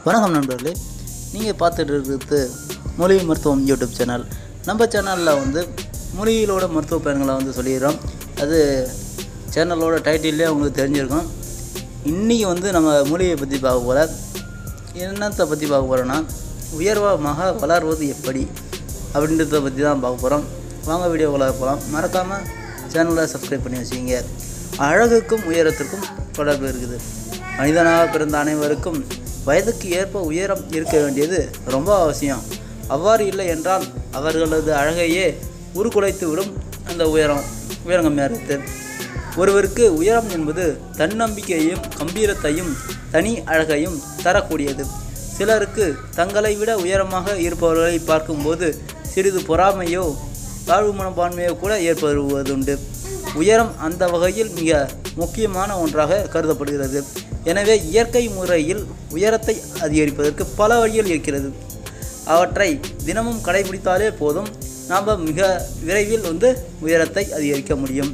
வணக்கம் நண்பர்களே நீங்கள் பார்த்துட்டு இருக்கிறது மூலிகை மருத்துவம் யூடியூப் சேனல் நம்ம சேனலில் வந்து மூலிகைகளோட மருத்துவ பயன்களை வந்து சொல்லிடுறோம் அது சேனலோட டைட்டில்லே உங்களுக்கு தெரிஞ்சிருக்கும் இன்றைக்கி வந்து நம்ம மூலிகையை பற்றி பார்க்க போகிற என்னத்தை பற்றி பார்க்க போகிறோன்னா உயர்வாக வளர்வது எப்படி அப்படின்றத பற்றி தான் பார்க்க போகிறோம் வாங்க வீடியோக்குள்ள போகலாம் மறக்காமல் சேனலை சப்ஸ்கிரைப் பண்ணி வச்சுக்கிங்க அழகுக்கும் உயரத்திற்கும் தொடர்பு இருக்குது மனிதனாக பிறந்த அனைவருக்கும் வயதுக்கு ஏற்ப உயரம் இருக்க வேண்டியது ரொம்ப அவசியம் அவ்வாறு இல்லை என்றால் அவர்களது அழகையே உருக்குலைத்து விடும் அந்த உயரம் உயரங்கம்யாரத்து ஒருவருக்கு உயரம் என்பது தன்னம்பிக்கையையும் கம்பீரத்தையும் தனி அழகையும் தரக்கூடியது சிலருக்கு தங்களை விட உயரமாக இருப்பவர்களை பார்க்கும்போது சிறிது பொறாமையோ தாழ்வு மனப்பான்மையோ கூட ஏற்படுவதுண்டு உயரம் அந்த வகையில் மிக முக்கியமான ஒன்றாக கருதப்படுகிறது எனவே இயற்கை முறையில் உயரத்தை அதிகரிப்பதற்கு பல வழிகள் இருக்கிறது அவற்றை தினமும் கடைபிடித்தாலே போதும் நாம் மிக விரைவில் வந்து உயரத்தை அதிகரிக்க முடியும்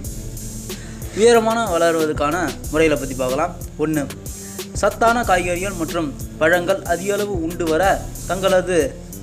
உயரமான வளருவதற்கான முறைகளை பற்றி பார்க்கலாம் ஒன்று சத்தான காய்கறிகள் மற்றும் பழங்கள் அதிக அளவு உண்டு வர தங்களது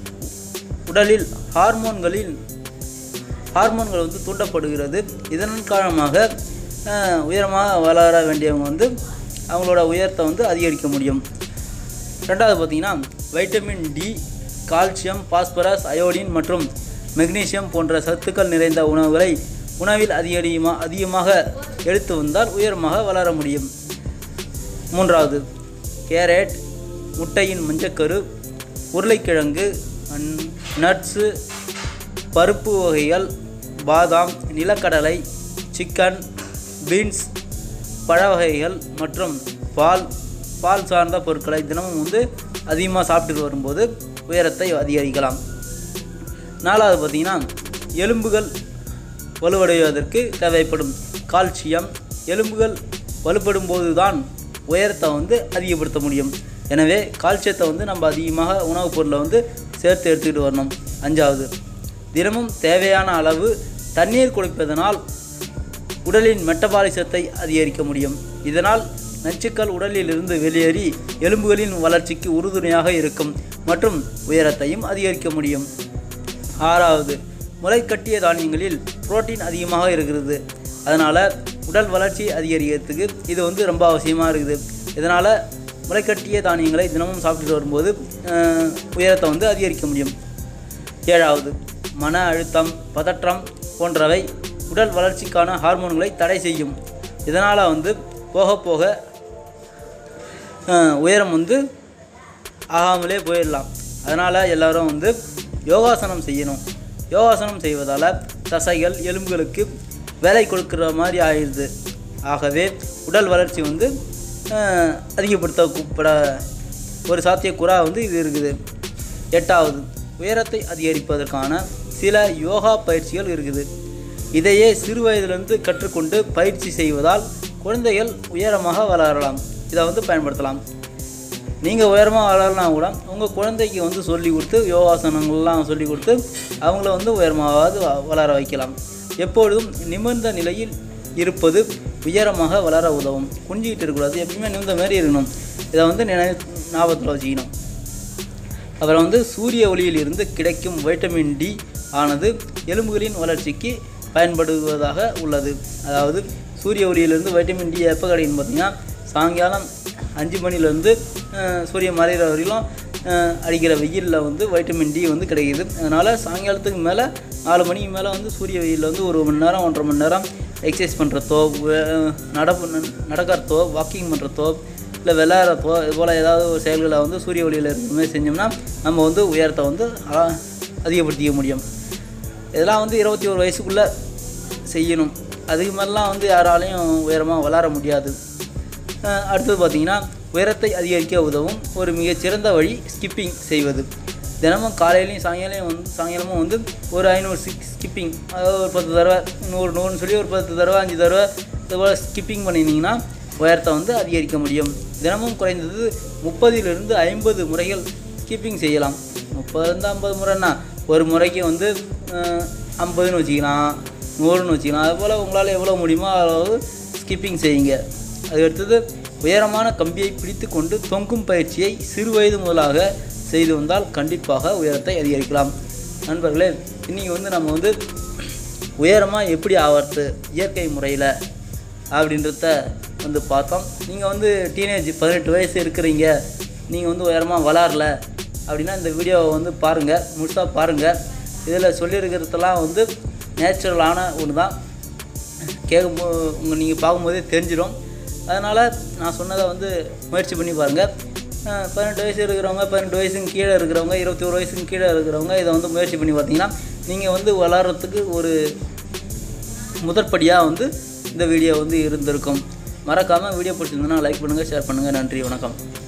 உடலில் ஹார்மோன்களில் ஹார்மோன்கள் வந்து தூண்டப்படுகிறது இதன் காரணமாக அஹ், உயரமாக வளர வேண்டியவங்க வந்து அவங்களோட உயரத்தை வந்து அதிகரிக்க முடியும் ரெண்டாவது பார்த்தீங்கன்னா vitamin D calcium phosphorus iodine மற்றும் மெக்னீசியம் போன்ற சத்துக்கள் நிறைந்த உணவுகளை உணவில் அதிகமாக அதிகமாக எடுத்து வந்தால் உயரமாக வளர முடியும் மூன்றாவது கேரட் முட்டையின் மஞ்சக்கரு உருளைக்கிழங்கு அன்- நட்ஸு பருப்பு வகைகள் பாதாம் நிலக்கடலை சிக்கன் பீன்ஸ் பழ வகைகள் மற்றும் பால் பால் சார்ந்த பொருட்களை தினமும் வந்து அதிகமாக சாப்பிட்டு வரும்போது உயரத்தை அதிகரிக்கலாம் நாலாவது பார்த்தீங்கன்னா எலும்புகள் வலுவடைவதற்கு தேவைப்படும் கால்சியம் எலும்புகள் வலுப்படும் போது தான் உயரத்தை வந்து அதிகப்படுத்த முடியும் எனவே கால்சியத்தை வந்து நம்ம அதிகமாக உணவுப் பொருளை வந்து சேர்த்து எடுத்துக்கிட்டு வரணும் அஞ்சாவது தினமும் தேவையான அளவு தண்ணீர் குடிப்பதனால் உடலின் மெட்டபாலிசத்தை அதிகரிக்க முடியும் இதனால் நச்சுக்கள் உடலில் இருந்து வெளியேறி எலும்புகளின் வளர்ச்சிக்கு உறுதுணையாக இருக்கும் மற்றும் உயரத்தையும் அதிகரிக்க முடியும் ஆறாவது முளைக்கட்டிய தானியங்களில் புரோட்டீன் அதிகமாக இருக்கிறது அதனால் உடல் வளர்ச்சி அதிகரிக்கிறதுக்கு இது வந்து ரொம்ப அவசியமாக இருக்குது இதனால் முளைக்கட்டிய தானியங்களை தினமும் சாப்பிட்டுட்டு வரும்போது அஹ், உயரத்தை வந்து அதிகரிக்க முடியும் ஏழாவது மன அழுத்தம் பதற்றம் போன்றவை உடல் வளர்ச்சிக்கான ஹார்மோன்களை தடை செய்யும் இதனால் வந்து போக போக அஹ், உயரம் வந்து ஆகாமலே போயிடலாம் அதனால் எல்லாரும் வந்து யோகாசனம் செய்யணும் யோகாசனம் செய்வதால் தசைகள் எலும்புகளுக்கு வேலை கொடுக்குற மாதிரி ஆயிடுது ஆகவே உடல் வளர்ச்சி வந்து அஹ், அதிகப்படுத்தப்பட ஒரு சாத்தியக்கூறா வந்து இது இருக்குது எட்டாவது உயரத்தை அதிகரிப்பதற்கான சில யோகா பயிற்சிகள் இருக்குது இதையே சிறு வயதிலிருந்து கற்றுக்கொண்டு பயிற்சி செய்வதால் குழந்தைகள் உயரமாக வளரலாம் இதை வந்து பயன்படுத்தலாம் நீங்கள் உயரமாக வளரலாம் கூட உங்கள் குழந்தைக்கு வந்து சொல்லி கொடுத்து யோகாசனங்கள்லாம் சொல்லி கொடுத்து அவங்கள வந்து உயரமாவது வ- வளர வைக்கலாம் எப்பொழுதும் நிமிர்ந்த நிலையில் இருப்பது உயரமாக வளர உதவும் குஞ்சிக்கிட்டு இருக்கக்கூடாது எப்பயுமே நிமிர்ந்த மாதிரி இருக்கணும் இதை வந்து நினை ஞாபகத்தில் வச்சுக்கணும் அப்புறம் வந்து சூரிய ஒளியில் இருந்து கிடைக்கும் வைட்டமின் டி ஆனது எலும்புகளின் வளர்ச்சிக்கு பயன்படுவதாக உள்ளது அதாவது சூரிய ஒளியிலிருந்து வைட்டமின் டி எப்போ கிடைக்குன்னு பார்த்தீங்கன்னா சாயங்காலம் அஞ்சு மணிலேருந்து சூரியன் மறைகிற வரையிலும் அஹ், அடிக்கிற வெயிலில் வந்து வைட்டமின் டி வந்து கிடைக்குது அதனால் சாயங்காலத்துக்கு மேலே நாலு மணிக்கு மேலே வந்து சூரிய வெயிலில் வந்து ஒரு மணி நேரம் ஒன்றரை மணி நேரம் எக்ஸசைஸ் பண்ணுறதோ நடப்பு நடக்கிறதோ வாக்கிங் பண்ணுறதோ இல்லை விளையாடுறப்போ இது போல் ஏதாவது ஒரு செயல்களை வந்து சூரிய ஒளியில் இருக்கிற மாதிரி செஞ்சோம்னா நம்ம வந்து உயரத்தை வந்து அ- அதிகப்படுத்திக்க முடியும் இதெல்லாம் வந்து இருபத்தி ஒரு வயசுக்குள்ளே செய்யணும் அதுக்கு மேலாம் வந்து யாராலையும் உயரமாக வளர முடியாது அஹ் அடுத்தது பார்த்திங்கன்னா உயரத்தை அதிகரிக்க உதவும் ஒரு மிகச்சிறந்த வழி ஸ்கிப்பிங் செய்வது தினமும் காலையிலையும் சாயங்காலையும் வந்து சாயங்காலமும் வந்து ஒரு ஐநூறு சிக் ஸ்கிப்பிங் அதாவது ஒரு பத்து தடவை நூறு நூறுன்னு சொல்லி ஒரு பத்து தடவை அஞ்சு தடவை இது போல் ஸ்கிப்பிங் பண்ணியிருந்தீங்கன்னா உயரத்தை வந்து அதிகரிக்க முடியும் தினமும் குறைந்தது முப்பதிலிருந்து ஐம்பது முறைகள் ஸ்கிப்பிங் செய்யலாம் முப்பதுலேருந்து ஐம்பது முறைன்னா ஒரு முறைக்கு வந்து அஹ், ஐம்பதுன்னு வச்சுக்கலாம் நூறுன்னு வச்சுக்கலாம் அதுபோல் உங்களால் எவ்வளோ முடியுமோ அளவு ஸ்கிப்பிங் செய்யுங்க அது அடுத்தது உயரமான கம்பியை பிடித்து கொண்டு தொங்கும் பயிற்சியை சிறுவயது முதலாக செய்து வந்தால் கண்டிப்பாக உயரத்தை அதிகரிக்கலாம் நண்பர்களே இன்றைக்கி வந்து நம்ம வந்து உயரமாக எப்படி ஆவறது இயற்கை முறையில் அப்படின்றத வந்து பார்த்தோம் நீங்கள் வந்து டீனேஜ் பதினெட்டு வயசு இருக்கிறீங்க நீங்கள் வந்து உயரமாக வளரல அப்படின்னா இந்த வீடியோவை வந்து பாருங்கள் முழுசாக பாருங்கள் இதில் சொல்லியிருக்கிறதெல்லாம் வந்து நேச்சுரலான ஒன்று தான் கேட்கும் உங்கள் நீங்கள் பார்க்கும்போதே தெரிஞ்சிடும் அதனால் நான் சொன்னதை வந்து முயற்சி பண்ணி பாருங்கள் அஹ் பதினெட்டு வயசு இருக்கிறவங்க பதினெட்டு வயசுக்கு கீழே இருக்கிறவங்க இருபத்தி ஒரு வயசுக்கு கீழே இருக்கிறவங்க இதை வந்து முயற்சி பண்ணி பார்த்தீங்கன்னா நீங்கள் வந்து வளர்கிறதுக்கு ஒரு முதற்படியாக வந்து இந்த வீடியோ வந்து இருந்திருக்கும் மறக்காமல் வீடியோ பிடிச்சிருந்ததுன்னா லைக் பண்ணுங்கள் ஷேர் பண்ணுங்கள் நன்றி வணக்கம்